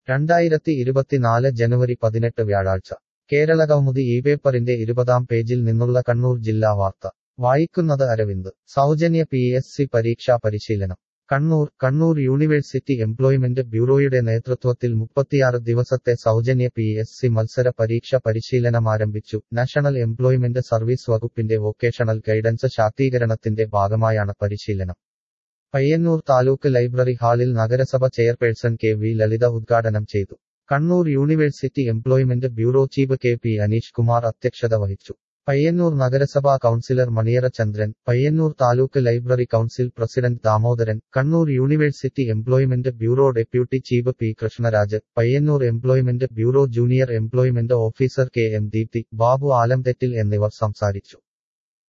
രണ്ടായിരത്തി ഇരുപത്തിനാല് ജനുവരി പതിനെട്ട് വ്യാഴാഴ്ച കേരള കൗമുദി ഈ പേപ്പറിന്റെ ഇരുപതാം പേജിൽ നിന്നുള്ള കണ്ണൂർ ജില്ലാ വാർത്ത വായിക്കുന്നത് അരവിന്ദ് സൗജന്യ പി എസ് സി പരീക്ഷാ പരിശീലനം കണ്ണൂർ കണ്ണൂർ യൂണിവേഴ്സിറ്റി എംപ്ലോയ്മെന്റ് ബ്യൂറോയുടെ നേതൃത്വത്തിൽ മുപ്പത്തിയാറ് ദിവസത്തെ സൗജന്യ പി എസ് സി മത്സര പരീക്ഷ പരിശീലനം ആരംഭിച്ചു നാഷണൽ എംപ്ലോയ്മെന്റ് സർവീസ് വകുപ്പിന്റെ വൊക്കേഷണൽ ഗൈഡൻസ് ശാക്തീകരണത്തിന്റെ ഭാഗമായാണ് പരിശീലനം പയ്യന്നൂർ താലൂക്ക് ലൈബ്രറി ഹാളിൽ നഗരസഭ ചെയർപേഴ്സൺ കെ വി ലളിത ഉദ്ഘാടനം ചെയ്തു Kannur university employment bureau chief K P Aneesh Kumar അധ്യക്ഷത വഹിച്ചു പയ്യന്നൂർ നഗരസഭാ councillor Maniyara Chandran Payyanur taluk library council president Damodaran Kannur university employment bureau deputy chief P Krishnaraj Payyanur employment bureau junior employment officer K M Deepthi Babu Alamthettil എന്നിവർ സംസാരിച്ചു